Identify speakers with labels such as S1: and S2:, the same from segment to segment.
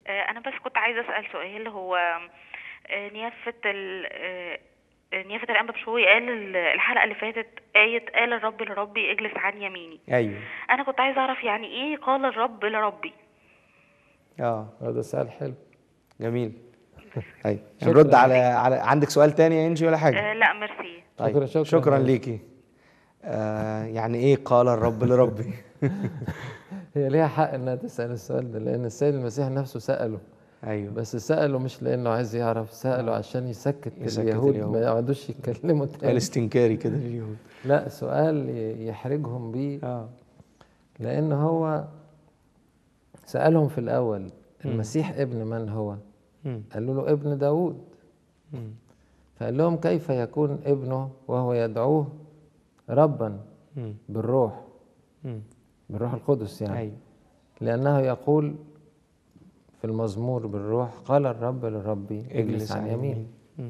S1: آه، انا بس كنت عايزه اسال سؤال هو آه، نيافه ال آه، نيافه الانبا بشوي قال ال- الحلقه اللي فاتت ايه قال الرب لربي اجلس عن يميني
S2: ايوه
S1: انا كنت عايزه اعرف يعني ايه قال الرب لربي
S2: اه
S3: هذا سؤال حلو
S2: جميل ايوه
S3: شكراً.
S2: نرد على على عندك سؤال تاني يا انجي ولا حاجه
S1: آه، لا ميرسي
S2: طيب
S3: شكراً- شكراً.
S2: شكرا ليكي آه يعني ايه قال الرب لربي
S3: هي ليها حق انها تسال السؤال ده لان السيد المسيح نفسه ساله
S2: ايوه
S3: بس ساله مش لانه عايز يعرف ساله عشان يسكت,
S2: يسكت
S3: اليهود,
S2: اليهود.
S3: ما يقعدوش يتكلموا
S2: قال
S3: تاني
S2: استنكاري كده لليهود
S3: لا سؤال ي- يحرجهم بيه
S2: اه
S3: لان هو سالهم في الاول المسيح ابن من هو
S2: مم.
S3: قالوا له ابن داود
S2: مم.
S3: فقال لهم كيف يكون ابنه وهو يدعوه ربا
S2: مم.
S3: بالروح
S2: مم.
S3: بالروح القدس يعني
S2: ايوه
S3: لأنه يقول في المزمور بالروح قال الرب لربي اجلس عن يمين
S2: مم.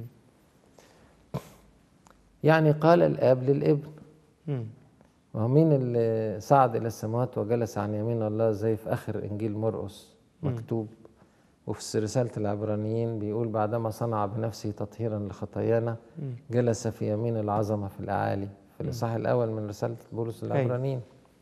S3: يعني قال الآب للابن
S2: مم.
S3: وهو مين اللي صعد إلى السماوات وجلس عن يمين الله زي في آخر إنجيل مرقس مكتوب وفي رسالة العبرانيين بيقول بعدما صنع بنفسه تطهيرا لخطايانا جلس في يمين العظمة في الأعالي في الإصحاح الأول من رسالة بولس العبرانيين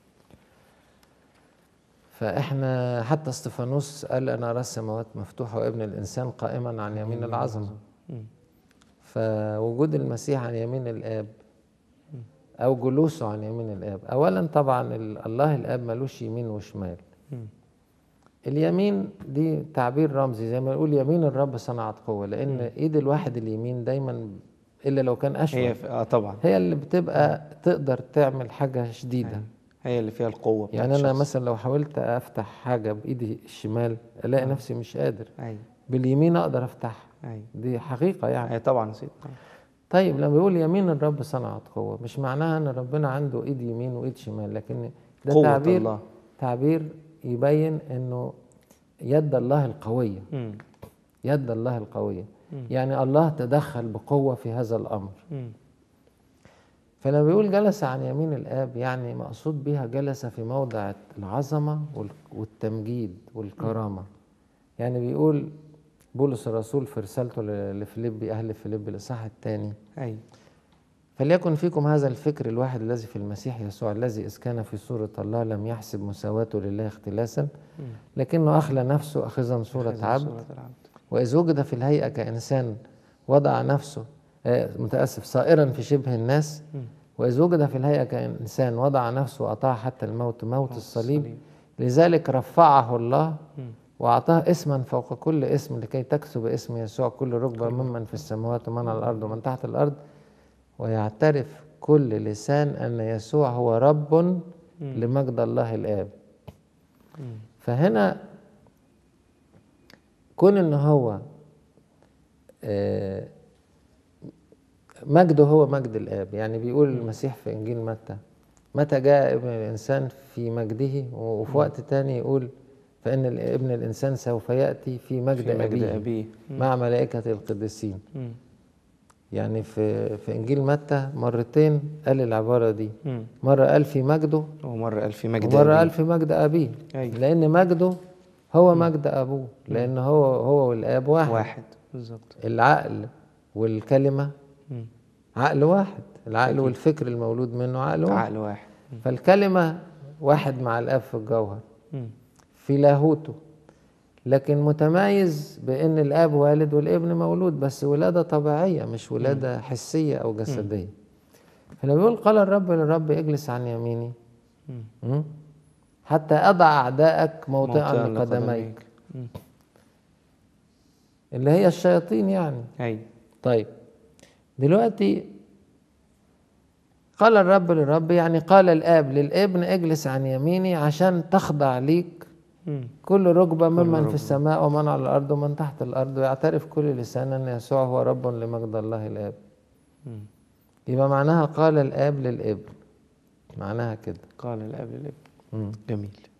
S3: فإحنا حتى استفانوس قال أنا أرى السماوات مفتوحة وابن الإنسان قائما عن يمين العظمة
S2: مم.
S3: فوجود المسيح عن يمين الآب أو جلوسه عن يمين الآب أولا طبعا ال- الله الآب ملوش يمين وشمال
S2: مم.
S3: اليمين دي تعبير رمزي زي ما نقول يمين الرب صنعت قوة لأن إيد الواحد اليمين دايما إلا لو كان أشول
S2: هي في... اه طبعا
S3: هي اللي بتبقى تقدر تعمل حاجة شديدة
S2: هي اللي فيها القوه بتاعت
S3: يعني أنا
S2: الشخص.
S3: مثلا لو حاولت أفتح حاجة بإيدي الشمال ألاقي نفسي مش قادر
S2: ايوه
S3: باليمين أقدر أفتحها
S2: ايوه
S3: دي حقيقة يعني
S2: ايوه طبعا نسيت
S3: طيب لما بيقول يمين الرب صنعت قوة مش معناها ان ربنا عنده ايد يمين وايد شمال لكن ده
S2: قوة
S3: تعبير
S2: الله.
S3: تعبير يبين انه يد الله القوية
S2: مم.
S3: يد الله القوية يعني الله تدخل بقوة في هذا الأمر
S2: مم.
S3: فلما بيقول جلس عن يمين الآب يعني مقصود بها جلس في موضع العظمة وال- والتمجيد والكرامة يعني بيقول بولس الرسول في رسالته ل- لفيليبي أهل فيليبي الإصحاح الثاني
S2: ايوه
S3: فليكن فيكم هذا الفكر الواحد الذي في المسيح يسوع الذي إذ كان في صورة الله لم يحسب مساواته لله اختلاسا لكنه أخلى نفسه أخذا صورة عبد
S2: سورة العبد
S3: وإذ وجد في الهيئة كإنسان وضع نفسه آه، متأسف صائرا في شبه الناس وإذ وجد في الهيئة كإنسان وضع نفسه وأطاع حتى الموت موت الصليب
S2: الصليب.
S3: لذلك رفعه الله وأعطاه اسما فوق كل اسم لكي تكسب اسم يسوع كل ركبة ممن في السماوات ومن على الأرض ومن تحت الأرض ويعترف كل لسان أن يسوع هو رب لمجد الله الآب فهنا كون ان هو آه، مجده هو مجد الاب يعني بيقول المسيح في انجيل متى متى جاء ابن الانسان في مجده وفي وقت تاني يقول فان ال- ابن الانسان سوف ياتي في مجد,
S2: في مجد
S3: ابيه
S2: ابيه
S3: مع ملائكه القديسين
S2: مم.
S3: يعني في في انجيل متى مرتين قال العباره دي
S2: مم.
S3: مره قال في مجده
S2: ومرة قال في مجد
S3: ومرة
S2: أبيه.
S3: قال في مجد أبيه
S2: أيوة.
S3: لأن مجده هو مجد أبوه لأن هو هو والآب واحد,
S2: واحد بالظبط
S3: العقل والكلمة
S2: مم.
S3: عقل واحد العقل والفكر المولود منه عقل واحد
S2: عقل واحد
S3: فالكلمة واحد مع الآب في الجوهر
S2: مم.
S3: في لاهوته لكن متميز بأن الآب والد والابن مولود بس ولادة طبيعية مش ولادة حسية أو جسدية فلما بيقول قال الرب للرب اجلس عن يميني مم. حتى أضع أعدائك موطئا
S2: موطئاً
S3: لقدميك
S2: لقدميك. مم.
S3: اللي هي الشياطين يعني
S2: أيوة
S3: طيب دلوقتي قال الرب للرب يعني قال الآب للابن اجلس عن يميني عشان تخضع ليك
S2: مم.
S3: كل ركبة ممن في السماء ومن على الأرض ومن تحت الأرض ويعترف كل لسان أن يسوع هو رب لمجد الله الآب
S2: مم.
S3: يبقى معناها قال الآب للابن معناها كده
S2: قال الأب للابن
S3: مم.
S2: جميل